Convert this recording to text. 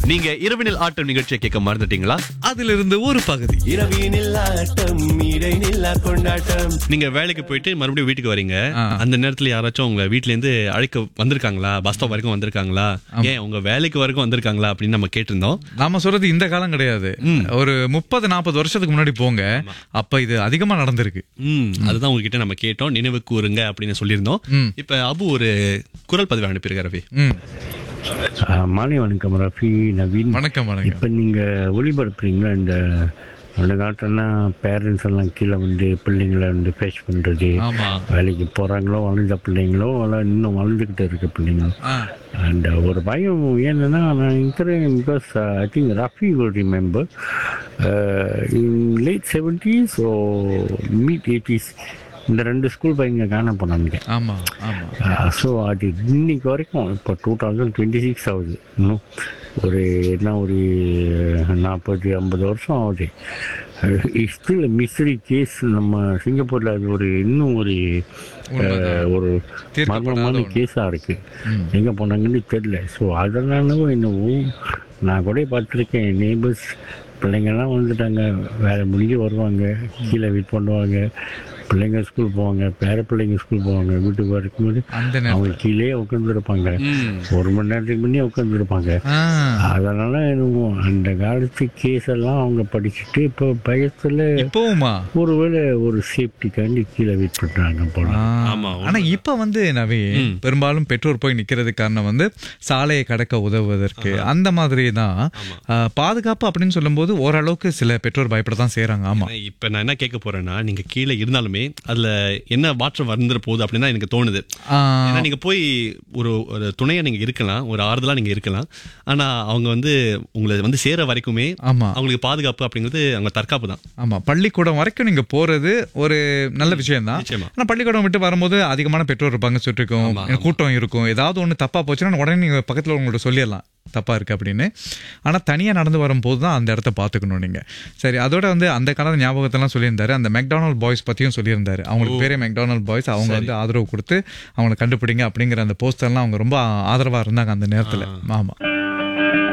நீங்க இரவினில் ஆட்டம் நிகழ்ச்சியை கேட்க மறந்துட்டீங்களா அதிலிருந்து ஒரு பகுதி இரவினில் ஆட்டம் இடைநில்லா கொண்டாட்டம் நீங்க வேலைக்கு போயிட்டு மறுபடியும் வீட்டுக்கு வரீங்க ஆ. அந்த நேரத்துல யாராச்சும் உங்க வீட்ல இருந்து அழைக்க வந்திருக்காங்களா பஸ் ஸ்டாப் வரைக்கும் வந்திருக்காங்களா ஏன் உங்க வேலைக்கு வரைக்கும் வந்திருக்காங்களா அப்படின்னு நம்ம கேட்டிருந்தோம் நாம சொல்றது இந்த காலம் கிடையாது ஒரு முப்பது நாற்பது வருஷத்துக்கு முன்னாடி போங்க அப்ப இது அதிகமா நடந்திருக்கு ம் அதுதான் உங்ககிட்ட நம்ம கேட்டோம் நினைவு கூறுங்க அப்படின்னு சொல்லியிருந்தோம் ம். இப்ப அபு ஒரு குரல் பதிவு அனுப்பியிருக்காரு ரவி ம் ஆ, மாலை வணக்கம் ரஃபி நவீன் வணக்கம் வணக்கம் இப்போ நீங்கள் ஒளிபரப்புறீங்களா இந்த அந்த காலத்துலலாம் பேரண்ட்ஸ் எல்லாம் கீழே வந்து பிள்ளைங்களை வந்து ஃபேஸ் பண்ணுறது ஆமா வேலைக்கு போகிறாங்களோ வளர்ந்த பிள்ளைங்களோ இல்லை இன்னும் வளர்ந்துக்கிட்டு இருக்க பிள்ளைங்களோ ஆ, அண்ட் ஒரு பயம் என்னன்னா நான் இருக்கிறேன் because I think Rafi will remember in late seventies or mid eighties இந்த ரெண்டு ஸ்கூல் பையங்க காண போனாங்க ஆமா ஆமா ஸோ அது இன்னைக்கு வரைக்கும் இப்போ டூ தௌசண்ட் டுவெண்ட்டி சிக்ஸ் ஆகுது இன்னும் ஒரு என்ன ஒரு நாற்பது ஐம்பது வருஷம் ஆகுது ஸ்டில் மிஸ்ரி கேஸ் நம்ம சிங்கப்பூரில் அது ஒரு இன்னும் ஒரு அஹ், ஒரு தீர்க்கப்படாத மர்மமான ஒண்ணு. கேஸாக இருக்குது எங்கே போனாங்கன்னு தெரியல ஸோ அதனாலவோ என்னவோ நான் கூட பார்த்துருக்கேன் நேபர்ஸ் பிள்ளைங்கள்லாம் வந்துட்டாங்க வேலை முடிஞ்சு வருவாங்க கீழே வெயிட் பண்ணுவாங்க பிள்ளைங்க ஸ்கூல் போவாங்க பேர பிள்ளைங்க ஸ்கூல் போவாங்க வீட்டுக்கு வரும்போது அந்த நேரம் அவங்க கீழே உட்காந்துருப்பாங்க ஒரு மணி நேரத்துக்கு முன்னே உட்காந்துருப்பாங்க ஆ, அதனால என்னமோ அந்த காலத்து கேஸ் எல்லாம் அவங்க படிச்சுட்டு இப்போ பயத்தில் இப்பவுமா ஒருவேளை ஒரு சேஃப்டிக்காண்டி கீழே வெயிட் பண்ணுறாங்க போல ஆ, ஆமா, ஆனா இப்ப வந்து நவி பெரும்பாலும் பெற்றோர் போய் நிக்கிறது காரணம் வந்து சாலையை கடக்க உதவுவதற்கு அந்த மாதிரி தான் ஆ, பாதுகாப்பு அப்படின்னு சொல்லும்போது ஓரளவுக்கு சில பெற்றோர் பயப்பட தான் செய்யறாங்க ஆமா இப்ப நான் என்ன கேட்க போறேன்னா நீங்க கீழே இருந்தாலுமே அதுல என்ன மாற்றம் வந்துட போகுது அப்படின்னு தான் எனக்கு தோணுது ஆ, ஏன்னா நீங்க போய் ஒரு ஒரு துணையா நீங்க இருக்கலாம் ஒரு ஆறுதலா நீங்க இருக்கலாம் ஆனா அவங்க வந்து உங்களை வந்து சேர வரைக்குமே ஆமா அவங்களுக்கு பாதுகாப்பு அப்படிங்கிறது அவங்க தற்காப்பு தான் ஆமா பள்ளிக்கூடம் வரைக்கும் நீங்க போறது ஒரு நல்ல விஷயம் தான் நிச்சயமா. ஆனா பள்ளிக்கூடம் விட்டு வரும்போது அதிகமான பெற்றோர் இருப்பாங்க சுற்றிருக்கும் கூட்டம் இருக்கும் ஏதாவது ஒண்ணு தப்பா போச்சுன்னா உடனே நீங்க பக்கத்துல உங்கள்ட்ட சொல்லிடலாம் தப்பா இருக்கு அப்படின்னு ஆனா தனியா நடந்து வரும்போது தான் அந்த இடத்த பாத்துக்கணும் நீங்க சரி அதோட வந்து அந்த காலத்து ஞாபகத்தெல்லாம் சொல்லியிருந்தாரு அந்த மெக்டானல் பாய்ஸ் பத்தியும் சொல்லியிருந்தாரு அவங்களுக்கு பேரே மெக்டானல் பாய்ஸ் அவங்க வந்து ஆதரவு கொடுத்து அவங்களை கண்டுபிடிங்க அப்படிங்கிற அந்த போஸ்டர்லாம் அவங்க ரொம்ப ஆதரவா இருந்தாங்க அந்த நேரத்துல ஆமா